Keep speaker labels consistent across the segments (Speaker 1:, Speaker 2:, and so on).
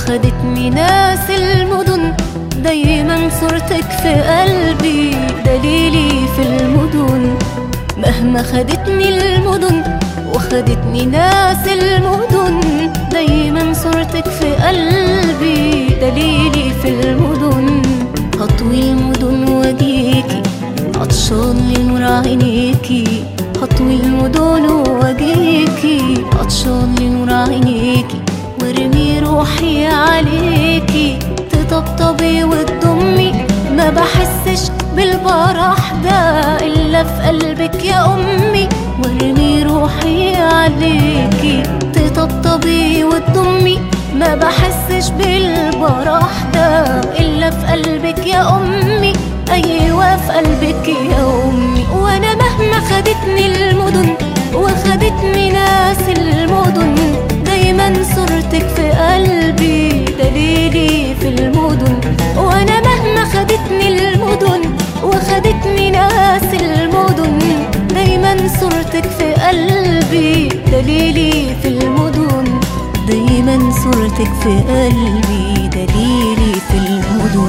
Speaker 1: وخدتني ناس المدن دايما صورتك في قلبي دليلي في المدن مهما خدتني المدن وخدتني ناس المدن دايما صورتك في قلبي دليلي في المدن هطوي المدن واجيكي عطشان لنور عينيكي هطوي المدن واجيكي عطشان لنور عينيكي وارمي روحي عليكي تطبطبي وتضمي ما بحسش بالفرح ده الا في قلبك يا امي وارمي روحي عليكي تطبطبي وتضمي ما بحسش بالفرح ده الا في قلبك يا امي ايوه في قلبك يا امي وانا مهما خدتني المدن وخدتني ناس المدن دايما صورتك في قلبي دليلي في المدن وانا مهما خدتني المدن وخدتني ناس المدن دايما صورتك في قلبي دليلي في المدن دايما صورتك في قلبي دليلي في المدن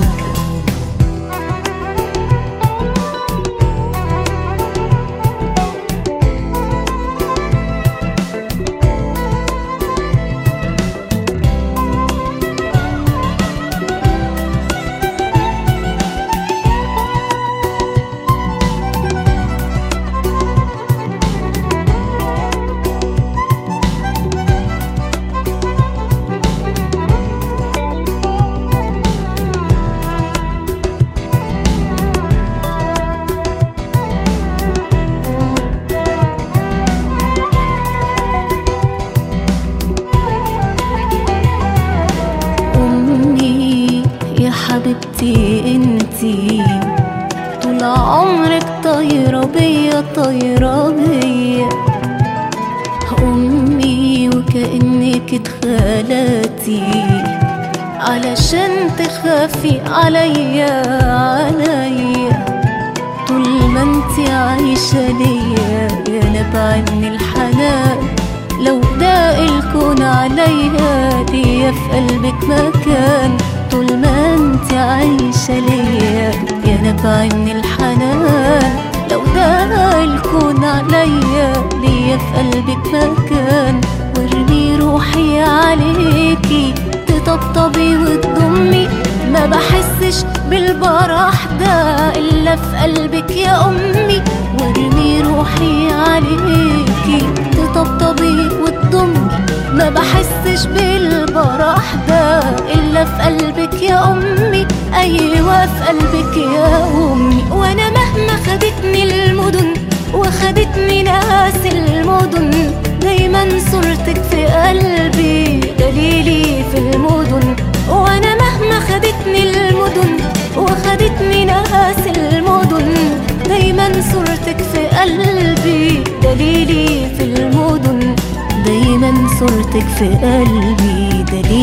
Speaker 1: أمي يا حبيبتي انتي طول عمرك طايرة بيا طايرة بيا أمي وكأنك اتخلقتي علشان تخافي عليا عليا طول ما انتي عايشة ليا يا نبع من الحنان لو داق الكون عليا ليا في قلبك مكان طول ما انت عايشة ليا يا نبع من الحنان لو داق الكون عليا ليا في قلبك مكان وارمي روحي عليكي تطبطبي وتضمي ما بحسش بالفرح ده الا في قلبك يا امي وارمي روحي عليكي تطبطبي وتضمي ما بحسش بالفرح ده الا في قلبك يا امي ايوه في قلبك يا امي وانا مهما خدتني المدن وخدتني ناس المدن دايما صورتك في قلبي دليلي في المدن وانا مهما خدتني المدن وخدتني ناس المدن دايما صورتك في قلبي دليلي في المدن دايما صورتك في قلبي دليلي